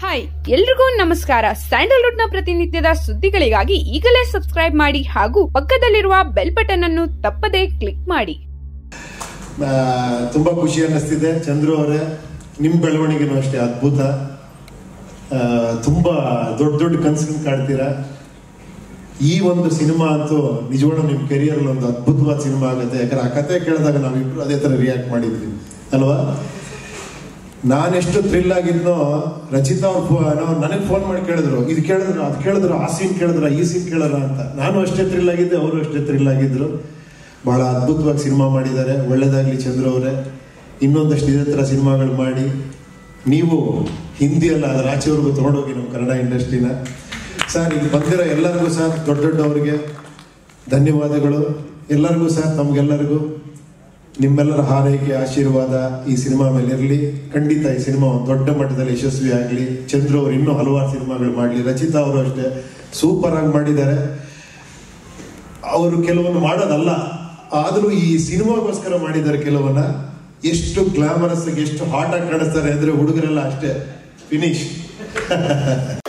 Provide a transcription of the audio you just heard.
hi ಎಲ್ರಿಗೂ ನಮಸ್ಕಾರ Sandalwood ನ ಪ್ರತಿನಿತ್ಯದ ಸುದ್ದಿಗಳಿಗಾಗಿ ಈಗಲೇ ಸಬ್ಸ್ಕ್ರೈಬ್ ಮಾಡಿ ಹಾಗೂ ಪಕ್ಕದಲ್ಲಿರುವ ಬೆಲ್ ಬಟನ್ ಅನ್ನು ತಪ್ಪದೇ ಕ್ಲಿಕ್ ಮಾಡಿ ಆ, ತುಂಬಾ ಖುಷಿ ಅನ್ನಿಸ್ತಿದೆ ಚಂದ್ರು ಅವರೇ ನಿಮ್ ಬೆಳವಣಿಗೆನೂ ಅಷ್ಟೇ ಅದ್ಭುತ ಆ, ತುಂಬಾ ದೊಡ್ಡ ದೊಡ್ಡ ಕನಸನ್ನು ಕಾಡ್ತೀರಾ ಈ ಒಂದು ಸಿನಿಮಾ ಅಂತೂ ನಿಜವಾಗ್ಲೂ ನಿಮ್ ಕೆರಿಯರ್ ಒಂದು ಅದ್ಭುತವಾದ ಸಿನಿಮಾ ಆಗುತ್ತೆ ಯಾಕಂದ್ರೆ ಆ ಕತೆ ಕೇಳಿದಾಗ ನಾವಿಬ್ರು ಅದೇ ತರ ರಿಯಾಕ್ಟ್ ಮಾಡಿದ್ವಿ ಅಲ್ವಾ ನಾನೆಷ್ಟು ಥ್ರಿಲ್ ಆಗಿದ್ನೋ ರಚಿತಾ ಅವ್ರು ನನಗೆ ಫೋನ್ ಮಾಡಿ ಕೇಳಿದ್ರು ಇದು ಕೇಳಿದ್ರು ಅದು ಕೇಳಿದ್ರು ಆ ಸೀನ್ ಕೇಳಿದ್ರ ಈ ಸೀನ್ ಕೇಳಲ್ಲ ಅಂತ ನಾನು ಅಷ್ಟೇ ಥ್ರಿಲ್ ಆಗಿದ್ದೆ ಅವರು ಅಷ್ಟೇ ಥ್ರಿಲ್ ಆಗಿದ್ರು ಬಹಳ ಅದ್ಭುತವಾಗಿ ಸಿನಿಮಾ ಮಾಡಿದ್ದಾರೆ ಒಳ್ಳೇದಾಗ್ಲಿ ಚಂದ್ರು ಅವರೇ ಇನ್ನೊಂದಷ್ಟು ಇದೇ ಥರ ಸಿನಿಮಾಗಳು ಮಾಡಿ ನೀವು ಹಿಂದಿಯಲ್ಲ ಅದರ ಆಚೆವರೆಗೂ ತೊಗೊಂಡೋಗಿ ನಮ್ಮ ಕನ್ನಡ ಇಂಡಸ್ಟ್ರಿನ ಸರ್ ಇಲ್ಲಿ ಬಂದಿರೋ ಎಲ್ಲರಿಗೂ ಸರ್ ದೊಡ್ಡ ದೊಡ್ಡವರಿಗೆ ಧನ್ಯವಾದಗಳು ಎಲ್ಲರಿಗೂ ಸರ್ ನಮ್ಗೆಲ್ಲರಿಗೂ ನಿಮ್ಮೆಲ್ಲರ ಹಾರೈಕೆ ಆಶೀರ್ವಾದ ಈ ಸಿನಿಮಾ ಮೇಲೆ ಇರಲಿ ಖಂಡಿತ ಈ ಸಿನಿಮಾ ಒಂದು ದೊಡ್ಡ ಮಟ್ಟದಲ್ಲಿ ಯಶಸ್ವಿ ಆಗಲಿ ಚಂದ್ರು ಅವರು ಇನ್ನೂ ಹಲವಾರು ಸಿನಿಮಾಗಳು ಮಾಡಲಿ ರಚಿತಾ ಅವರು ಅಷ್ಟೇ ಸೂಪರ್ ಆಗಿ ಮಾಡಿದ್ದಾರೆ ಅವರು ಕೆಲವೊಂದು ಮಾಡೋದಲ್ಲ ಆದರೂ ಈ ಸಿನಿಮಾಗೋಸ್ಕರ ಮಾಡಿದ್ದಾರೆ ಕೆಲವನ್ನ ಎಷ್ಟು ಗ್ಲಾಮರಸ್ ಆಗಿ ಎಷ್ಟು ಹಾಟ್ ಆಗಿ ಕಾಣಿಸ್ತಾರೆ ಅಂದ್ರೆ ಹುಡುಗರೆಲ್ಲ ಅಷ್ಟೇ ಫಿನಿಶ್